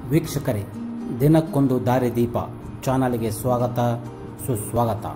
ವೀಕ್ಷಕರೇ ದಿನಕ್ಕೊಂದು ದಾರಿದೀಪ ಚಾನಲ್ಗೆ ಸ್ವಾಗತ ಸುಸ್ವಾಗತ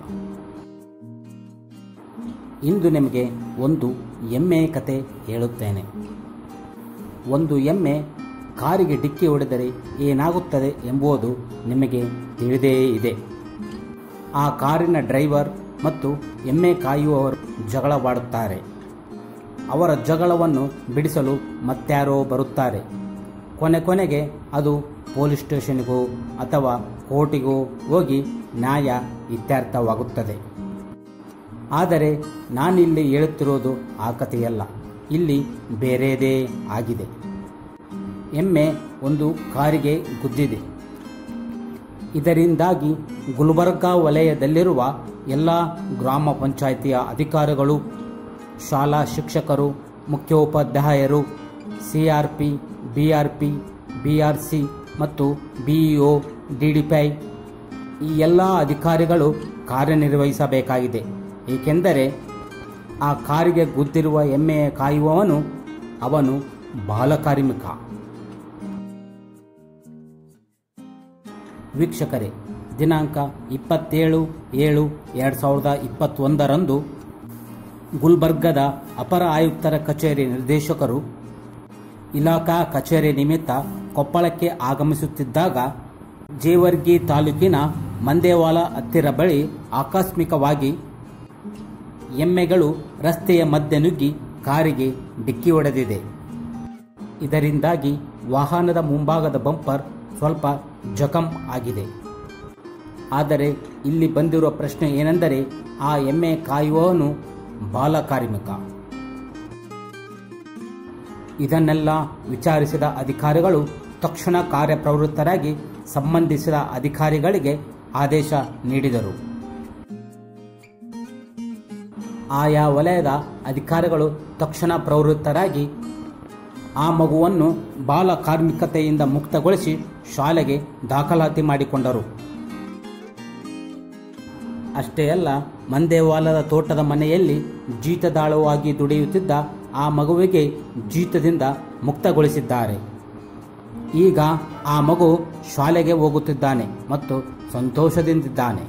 ಇಂದು ನಿಮಗೆ ಒಂದು ಎಮ್ಮೆ ಕತೆ ಹೇಳುತ್ತೇನೆ ಒಂದು ಎಮ್ಮೆ ಕಾರಿಗೆ ಡಿಕ್ಕಿ ಹೊಡೆದರೆ ಏನಾಗುತ್ತದೆ ಎಂಬುದು ನಿಮಗೆ ತಿಳಿದೇ ಇದೆ ಆ ಕಾರಿನ ಡ್ರೈವರ್ ಮತ್ತು ಎಮ್ಮೆ ಕಾಯುವವರು ಜಗಳವಾಡುತ್ತಾರೆ ಅವರ ಜಗಳವನ್ನು ಬಿಡಿಸಲು ಮತ್ಯಾರೋ ಬರುತ್ತಾರೆ ಕೊನೆ ಕೊನೆಗೆ ಅದು ಪೊಲೀಸ್ ಸ್ಟೇಷನ್ಗೋ ಅಥವಾ ಕೋರ್ಟಿಗೋ ಹೋಗಿ ನ್ಯಾಯ ಇತ್ಯರ್ಥವಾಗುತ್ತದೆ ಆದರೆ ನಾನಿಲ್ಲಿ ಹೇಳುತ್ತಿರೋದು ಆ ಕಥೆಯಲ್ಲ ಇಲ್ಲಿ ಬೇರೆಯದೇ ಆಗಿದೆ ಎಮ್ಮೆ ಒಂದು ಕಾರಿಗೆ ಗುದ್ದಿದೆ ಇದರಿಂದಾಗಿ ಗುಲ್ಬರ್ಗಾ ವಲಯದಲ್ಲಿರುವ ಎಲ್ಲ ಗ್ರಾಮ ಪಂಚಾಯಿತಿಯ ಅಧಿಕಾರಿಗಳು ಶಾಲಾ ಶಿಕ್ಷಕರು ಮುಖ್ಯೋಪಾಧ್ಯಾಯರು C R P B R P B R C ಮತ್ತು ಬಿಇಒ ಡಿ ಡಿ ಪಿ ಈ ಎಲ್ಲ ಅಧಿಕಾರಿಗಳು ಕಾರ್ಯನಿರ್ವಹಿಸಬೇಕಾಗಿದೆ ಏಕೆಂದರೆ ಆ ಕಾರಿಗೆ ಗುದ್ದಿರುವ ಎಮ್ಮೆಯ ಕಾಯುವವನು ಅವನು ಬಾಲಕಾರ್ಮಿಕ ವೀಕ್ಷಕರೇ ದಿನಾಂಕ ಇಪ್ಪತ್ತೇಳು ಏಳು ಎರಡು ಸಾವಿರದ ಇಪ್ಪತ್ತೊಂದರಂದು ಗುಲ್ಬರ್ಗದ ಅಪರ ಆಯುಕ್ತರ ಕಚೇರಿ ನಿರ್ದೇಶಕರು ಇಲಾಖಾ ಕಚೇರಿ ನಿಮಿತ್ತ ಕೊಪ್ಪಳಕ್ಕೆ ಆಗಮಿಸುತ್ತಿದ್ದಾಗ ಜೇವರ್ಗಿ ತಾಲೂಕಿನ ಮಂದೇವಾಲ ಹತ್ತಿರ ಬಳಿ ಆಕಸ್ಮಿಕವಾಗಿ ಎಮ್ಮೆಗಳು ರಸ್ತೆಯ ಮಧ್ಯೆ ನುಗ್ಗಿ ಕಾರಿಗೆ ಡಿಕ್ಕಿ ಹೊಡೆದಿದೆ ಇದರಿಂದಾಗಿ ವಾಹನದ ಮುಂಭಾಗದ ಬಂಪರ್ ಸ್ವಲ್ಪ ಜಖಂ ಆಗಿದೆ ಆದರೆ ಇಲ್ಲಿ ಬಂದಿರುವ ಪ್ರಶ್ನೆ ಏನೆಂದರೆ ಆ ಎಮ್ಮೆ ಕಾಯುವವನು ಬಾಲಕಾರ್ಮಿಕ ಇದನ್ನೆಲ್ಲ ವಿಚಾರಿಸಿದ ಅಧಿಕಾರಿಗಳು ತಕ್ಷಣ ಕಾರ್ಯಪ್ರವೃತ್ತರಾಗಿ ಸಂಬಂಧಿಸಿದ ಅಧಿಕಾರಿಗಳಿಗೆ ಆದೇಶ ನೀಡಿದರು ಆಯಾ ವಲಯದ ಅಧಿಕಾರಿಗಳು ತಕ್ಷಣ ಪ್ರವೃತ್ತರಾಗಿ ಆ ಮಗುವನ್ನು ಬಾಲ ಕಾರ್ಮಿಕತೆಯಿಂದ ಮುಕ್ತಗೊಳಿಸಿ ಶಾಲೆಗೆ ದಾಖಲಾತಿ ಮಾಡಿಕೊಂಡರು ಅಷ್ಟೇ ಅಲ್ಲ ಮಂದೇವಾಲದ ತೋಟದ ಮನೆಯಲ್ಲಿ ಜೀತದಾಳವಾಗಿ ದುಡಿಯುತ್ತಿದ್ದ ಆ ಮಗುವಿಗೆ ಜೀತದಿಂದ ಮುಕ್ತಗೊಳಿಸಿದ್ದಾರೆ ಈಗ ಆ ಮಗು ಶಾಲೆಗೆ ಹೋಗುತ್ತಿದ್ದಾನೆ ಮತ್ತು ಸಂತೋಷದಿಂದಿದ್ದಾನೆ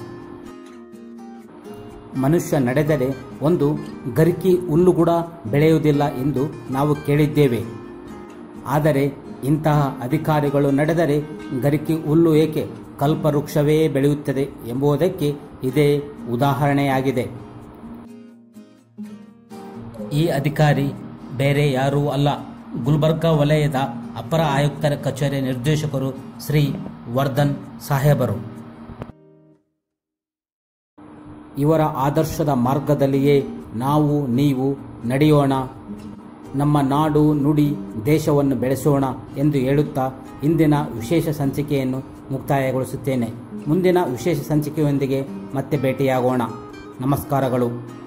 ಮನುಷ್ಯ ನಡೆದರೆ ಒಂದು ಗರಿಕಿ ಹುಲ್ಲು ಕೂಡ ಬೆಳೆಯುವುದಿಲ್ಲ ಎಂದು ನಾವು ಕೇಳಿದ್ದೇವೆ ಆದರೆ ಇಂತಹ ಅಧಿಕಾರಿಗಳು ನಡೆದರೆ ಗರಿಕಿ ಹುಲ್ಲು ಏಕೆ ಕಲ್ಪವೃಕ್ಷವೇ ಬೆಳೆಯುತ್ತದೆ ಎಂಬುದಕ್ಕೆ ಇದೇ ಉದಾಹರಣೆಯಾಗಿದೆ ಈ ಅಧಿಕಾರಿ ಬೇರೆ ಯಾರೂ ಅಲ್ಲ ಗುಲ್ಬರ್ಗಾ ವಲಯದ ಅಪರ ಆಯುಕ್ತರ ಕಚೇರಿ ನಿರ್ದೇಶಕರು ಶ್ರೀ ವರ್ಧನ್ ಸಾಹೇಬರು ಇವರ ಆದರ್ಶದ ಮಾರ್ಗದಲ್ಲಿಯೇ ನಾವು ನೀವು ನಡೆಯೋಣ ನಮ್ಮ ನಾಡು ನುಡಿ ದೇಶವನ್ನು ಬೆಳೆಸೋಣ ಎಂದು ಹೇಳುತ್ತಾ ಇಂದಿನ ವಿಶೇಷ ಸಂಚಿಕೆಯನ್ನು ಮುಕ್ತಾಯಗೊಳಿಸುತ್ತೇನೆ ಮುಂದಿನ ವಿಶೇಷ ಸಂಚಿಕೆಯೊಂದಿಗೆ ಮತ್ತೆ ಭೇಟಿಯಾಗೋಣ ನಮಸ್ಕಾರಗಳು